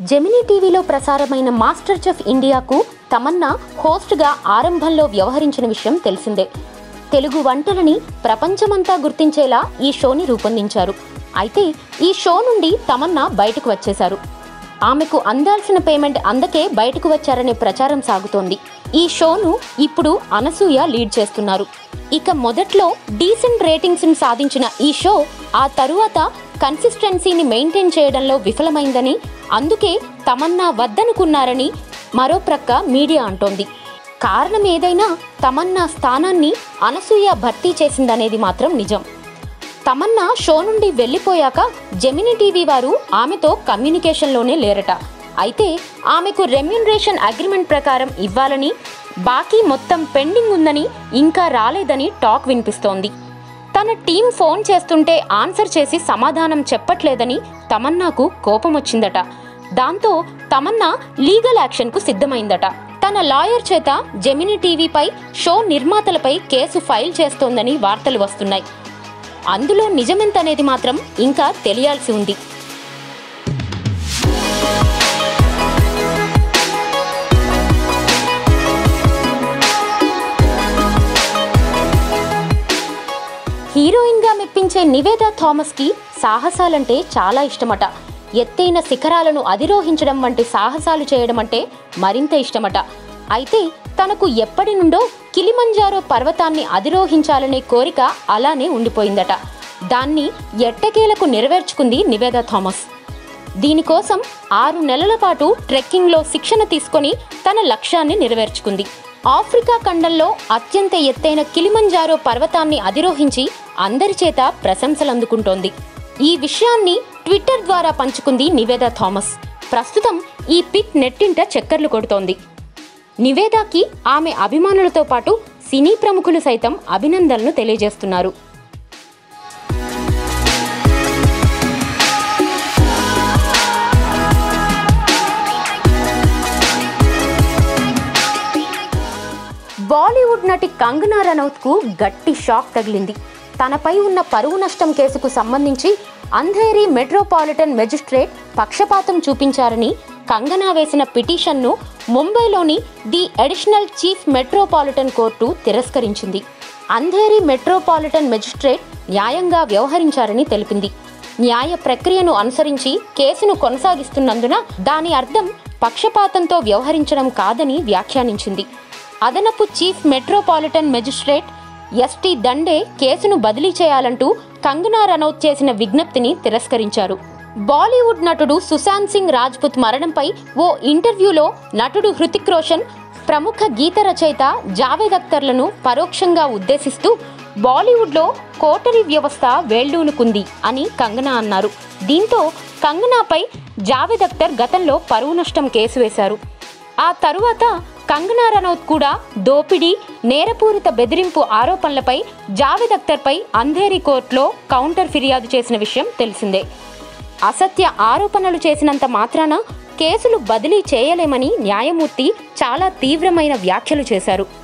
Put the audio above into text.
Gemini టీవీలో ప్రసారమైన master chef ఇండియాకు తమన్నా హోస్ట్గా ఆరంభంలో వ్యవహరించిన విషయం తెలిసిందే తెలుగు వంటలని ప్రపంచమంతా గుర్తించేలా ఈ షోని రూపొందించారు అయితే ఈ షో నుండి తమన్నా బయటకు వచ్చేశారు ఆమెకు అందాల్సిన పేమెంట్ అందకే బయటకు వచ్చారనే ప్రచారం సాగుతోంది ఈ షోను ఇప్పుడు అనసూయ లీడ్ చేస్తున్నారు ఇక మొదట్లో డీసెంట్ రేటింగ్స్ సాధించిన ఈ షో ఆ తరువాత కన్సిస్టెన్సీని మెయింటైన్ చేయడంలో విఫలమైందని అందుకే తమన్నా వద్దనుకున్నారని మరో ప్రక్క మీడియా అంటోంది కారణం ఏదైనా తమన్నా స్థానాన్ని అనసూయ భర్తీ చేసిందనేది మాత్రం నిజం తమన్నా షో నుండి వెళ్ళిపోయాక జెమిని టీవీ వారు ఆమెతో కమ్యూనికేషన్లోనే లేరట అయితే ఆమెకు రెమ్యునరేషన్ అగ్రిమెంట్ ప్రకారం ఇవ్వాలని బాకీ మొత్తం పెండింగ్ ఉందని ఇంకా రాలేదని టాక్ వినిపిస్తోంది తన టీం ఫోన్ చేస్తుంటే ఆన్సర్ చేసి సమాధానం చెప్పట్లేదని తమన్నాకు కోపం వచ్చిందట దాంతో తమన్నా లీగల్ యాక్షన్కు సిద్ధమైందట తన లాయర్ చేత జెమిని టీవీపై షో నిర్మాతలపై కేసు ఫైల్ చేస్తోందని వార్తలు వస్తున్నాయి అందులో నిజమెంతనేది మాత్రం ఇంకా తెలియాల్సి ఉంది హీరోయిన్గా మెప్పించే నివేదా థామస్కి సాహసాలంటే చాలా ఇష్టమట ఎత్తైన శిఖరాలను అధిరోహించడం వంటి సాహసాలు చేయడం అంటే మరింత ఇష్టమట అయితే తనకు ఎప్పటి నుండో కిలిమంజారో పర్వతాన్ని అధిరోహించాలనే కోరిక అలానే ఉండిపోయిందట దాన్ని ఎట్టకేలకు నెరవేర్చుకుంది నివేదా థామస్ దీనికోసం ఆరు నెలల పాటు ట్రెక్కింగ్లో శిక్షణ తీసుకొని తన లక్ష్యాన్ని నెరవేర్చుకుంది ఆఫ్రికా ఖండంలో అత్యంత ఎత్తైన కిలిమంజారో పర్వతాన్ని అధిరోహించి అందరి చేత ప్రశంసలు అందుకుంటోంది ఈ విషయాన్ని ట్విట్టర్ ద్వారా పంచుకుంది నివేదా థామస్ ప్రస్తుతం ఈ పిక్ నెట్టింట చక్కర్లు కొడుతోంది నివేదాకి ఆమె అభిమానులతో పాటు సినీ ప్రముఖులు సైతం అభినందనలు తెలియజేస్తున్నారు బాలీవుడ్ నటి కంగనా రనౌత్కు గట్టి షాక్ తగిలింది తనపై ఉన్న పరువు నష్టం కేసుకు సంబంధించి అంధేరి మెట్రోపాలిటన్ మెజిస్ట్రేట్ పక్షపాతం చూపించారని కంగనా వేసిన పిటిషన్ను ముంబైలోని the additional chief metropolitan court తిరస్కరించింది అంధేరి మెట్రోపాలిటన్ మెజిస్ట్రేట్ న్యాయంగా వ్యవహరించారని తెలిపింది న్యాయ ప్రక్రియను అనుసరించి కేసును కొనసాగిస్తున్నందున దాని అర్థం పక్షపాతంతో వ్యవహరించడం కాదని వ్యాఖ్యానించింది అదనపు chief metropolitan magistrate ST Dande కేసును బదిలీ చేయాలంటూ కంగనా రనౌత్ చేసిన విజ్ఞప్తిని తిరస్కరించారు బాలీవుడ్ నటుడు సుశాంత్ సింగ్ రాజ్పుత్ మరణంపై ఓ ఇంటర్వ్యూలో నటుడు హృతిక్ రోషన్ ప్రముఖ గీత రచయిత జావేద్ అఖ్తర్లను పరోక్షంగా ఉద్దేశిస్తూ బాలీవుడ్లో కోటరీ వ్యవస్థ వేళ్లూనుకుంది అని కంగనా అన్నారు దీంతో కంగనాపై జావేద్ అఖ్తర్ గతంలో పరువు నష్టం కేసు వేశారు ఆ తరువాత కంగనా రనౌత్ కూడా దోపిడీ నేరపూరిత బెదిరింపు ఆరోపణలపై జావేద్ అఖ్తర్పై అంధేరి కోర్టులో కౌంటర్ ఫిర్యాదు చేసిన విషయం తెలిసిందే అసత్య ఆరోపణలు చేసినంత మాత్రాన కేసులు బదిలీ చేయలేమని న్యాయమూర్తి చాలా తీవ్రమైన వ్యాఖ్యలు చేశారు